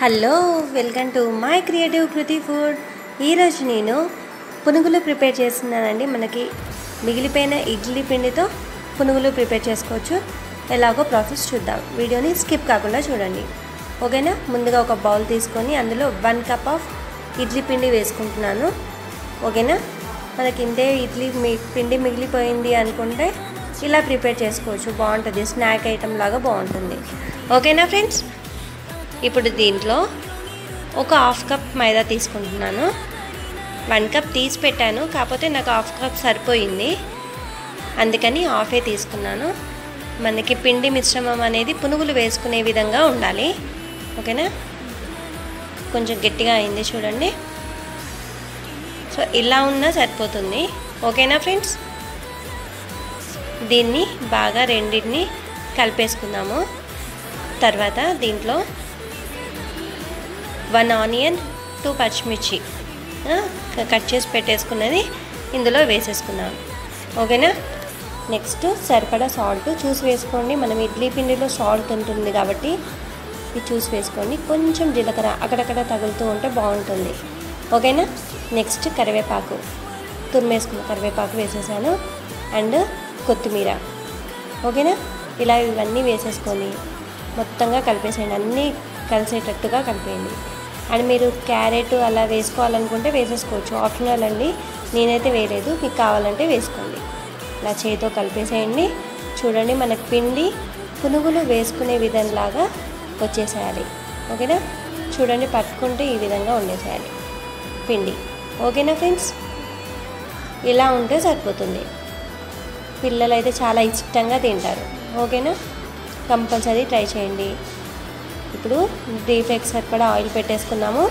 hello welcome to my creative Kriti food ఈరోజు నేను పునుగులు ప్రిపేర్ చేస్తున్నానండి మనకి మిగిలిపోయిన ఇడ్లీ పిండితో పునుగులు ప్రిపేర్ చేసుకోవచ్చు ఎలాగో ప్రాసెస్ చూద్దాం వీడియోని స్కిప్ కాకుండా చూడండి ఓకేనా ముందుగా ఒక బౌల్ తీసుకొని అందులో వన్ కప్ ఆఫ్ ఇడ్లీ పిండి వేసుకుంటున్నాను ఓకేనా మనకి ఇంతే ఇడ్లీ మీ పిండి మిగిలిపోయింది అనుకుంటే ఇలా ప్రిపేర్ చేసుకోవచ్చు బాగుంటుంది స్నాక్ ఐటమ్ లాగా బాగుంటుంది ఓకేనా ఫ్రెండ్స్ ఇప్పుడు దీంట్లో ఒక హాఫ్ కప్ మైదా తీసుకుంటున్నాను వన్ కప్ తీసి పెట్టాను కాకపోతే నాకు హాఫ్ కప్ సరిపోయింది అందుకని హాఫే తీసుకున్నాను మనకి పిండి మిశ్రమం అనేది పునుగులు వేసుకునే విధంగా ఉండాలి ఓకేనా కొంచెం గట్టిగా అయింది చూడండి సో ఇలా ఉన్నా సరిపోతుంది ఓకేనా ఫ్రెండ్స్ దీన్ని బాగా రెండింటిని కలిపేసుకుందాము తర్వాత దీంట్లో వన్ ఆనియన్ టూ పచ్చిమిర్చి కట్ చేసి పెట్టేసుకున్నది ఇందులో వేసేసుకున్నాను ఓకేనా నెక్స్ట్ సరిపడా సాల్ట్ చూసి వేసుకోండి మనం ఇడ్లీ పిండిలో సాల్ట్ ఉంటుంది కాబట్టి ఇది చూసి వేసుకోండి కొంచెం జీలకర్ర అక్కడక్కడ తగులుతూ ఉంటే బాగుంటుంది ఓకేనా నెక్స్ట్ కరివేపాకు తురిమేసుకున్న కరివేపాకు వేసేసాను అండ్ కొత్తిమీర ఓకేనా ఇలా ఇవన్నీ వేసేసుకొని మొత్తంగా కలిపేసేయండి అన్నీ కలిసేటట్టుగా కలిపేయండి అండ్ మీరు క్యారెట్ అలా వేసుకోవాలనుకుంటే వేసేసుకోవచ్చు ఆప్షనల్ అండి నేనైతే వేయలేదు మీకు కావాలంటే వేసుకోండి ఇలా చేతితో కలిపేసేయండి చూడండి మనకు పిండి పునుగులు వేసుకునే విధంలాగా వచ్చేసేయాలి ఓకేనా చూడండి పట్టుకుంటే ఈ విధంగా ఉండేసేయాలి పిండి ఓకేనా ఫ్రెండ్స్ ఇలా ఉంటే సరిపోతుంది పిల్లలు అయితే చాలా ఇష్టంగా తింటారు ఓకేనా కంపల్సరీ ట్రై చేయండి ఇప్పుడు డీప్ ఫ్రైకి సరిపడా ఆయిల్ పెట్టేసుకున్నాము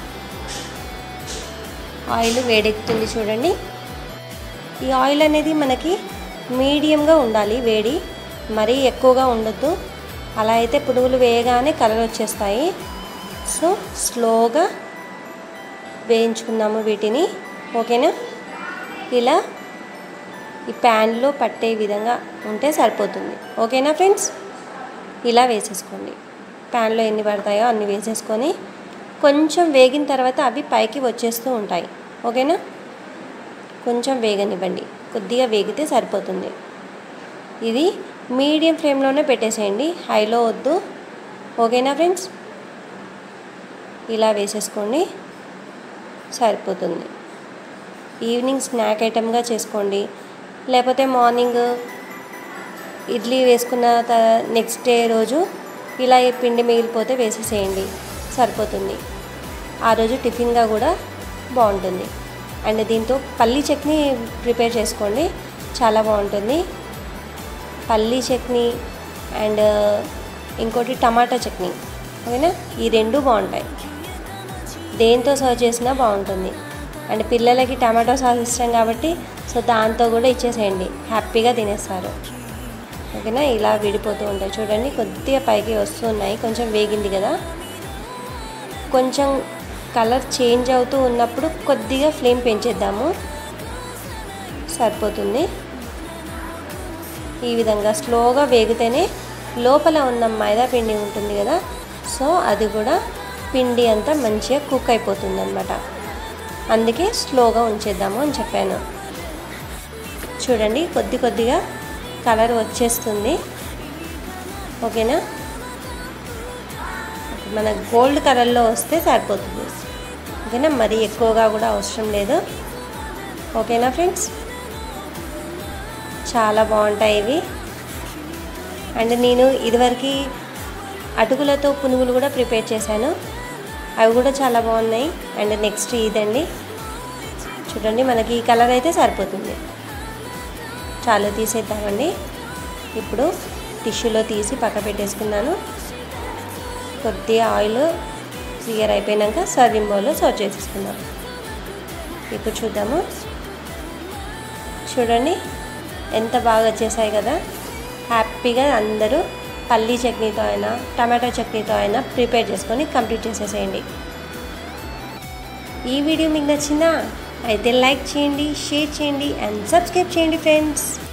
ఆయిల్ వేడెక్కుతుంది చూడండి ఈ ఆయిల్ అనేది మనకి మీడియంగా ఉండాలి వేడి మరీ ఎక్కువగా ఉండొద్దు అలా అయితే పునుగులు వేయగానే కలర్ వచ్చేస్తాయి సో స్లోగా వేయించుకుందాము వీటిని ఓకేనా ఇలా ఈ ప్యాన్లో పట్టే విధంగా ఉంటే సరిపోతుంది ఓకేనా ఫ్రెండ్స్ ఇలా వేసేసుకోండి ప్యాన్లో ఎన్ని పడతాయో అన్ని వేసేసుకొని కొంచెం వేగిన తర్వాత అవి పైకి వచ్చేస్తూ ఉంటాయి ఓకేనా కొంచెం వేగనివ్వండి కొద్దిగా వేగితే సరిపోతుంది ఇది మీడియం ఫ్లేమ్లోనే పెట్టేసేయండి హైలో వద్దు ఓకేనా ఫ్రెండ్స్ ఇలా వేసేసుకోండి సరిపోతుంది ఈవినింగ్ స్నాక్ ఐటెంగా చేసుకోండి లేకపోతే మార్నింగ్ ఇడ్లీ వేసుకున్న నెక్స్ట్ డే రోజు ఇలా ఈ పిండి మిగిలిపోతే వేసేసేయండి సరిపోతుంది ఆ రోజు టిఫిన్గా కూడా బాగుంటుంది అండ్ దీంతో పల్లీ చట్నీ ప్రిపేర్ చేసుకోండి చాలా బాగుంటుంది పల్లీ చట్నీ అండ్ ఇంకోటి టమాటా చట్నీ ఓకేనా ఈ రెండు బాగుంటాయి దేంతో సర్వ్ చేసినా బాగుంటుంది అండ్ పిల్లలకి టమాటో సాస్ ఇష్టం కాబట్టి సో దాంతో కూడా ఇచ్చేసేయండి హ్యాపీగా తినేస్తారు ఓకేనా ఇలా విడిపోతూ ఉంటాయి చూడండి కొద్దిగా పైకి వస్తున్నాయి కొంచెం వేగింది కదా కొంచెం కలర్ చేంజ్ అవుతూ ఉన్నప్పుడు కొద్దిగా ఫ్లేమ్ పెంచేద్దాము సరిపోతుంది ఈ విధంగా స్లోగా వేగితేనే లోపల ఉన్న మైదా పిండి ఉంటుంది కదా సో అది కూడా పిండి అంతా మంచిగా కుక్ అయిపోతుంది అనమాట అందుకే స్లోగా ఉంచేద్దాము అని చెప్పాను చూడండి కొద్ది కొద్దిగా కలర్ వచ్చేస్తుంది ఓకేనా మన గోల్డ్ కలర్లో వస్తే సరిపోతుంది ఓకేనా మరీ ఎక్కువగా కూడా అవసరం లేదు ఓకేనా ఫ్రెండ్స్ చాలా బాగుంటాయి ఇవి అండ్ నేను ఇదివరకు అటుకులతో పునుగులు కూడా ప్రిపేర్ చేశాను అవి కూడా చాలా బాగున్నాయి అండ్ నెక్స్ట్ ఇదండి చూడండి మనకి ఈ కలర్ అయితే సరిపోతుంది చాలా తీసేద్దామండి ఇప్పుడు టిష్యూలో తీసి పక్క పెట్టేసుకున్నాను కొద్దిగా ఆయిల్ క్లియర్ అయిపోయాక సర్వింగ్ బౌల్లో సర్వ్ చేసేసుకుందాం ఇప్పుడు చూద్దాము చూడండి ఎంత బాగా వచ్చేసాయి కదా హ్యాపీగా అందరూ పల్లీ చట్నీతో అయినా టమాటో చట్నీతో అయినా ప్రిపేర్ చేసుకొని కంప్లీట్ చేసేసేయండి ఈ వీడియో మీకు నచ్చిందా అయితే లైక్ చేయండి షేర్ చేయండి అండ్ సబ్స్క్రైబ్ చేయండి ఫ్రెండ్స్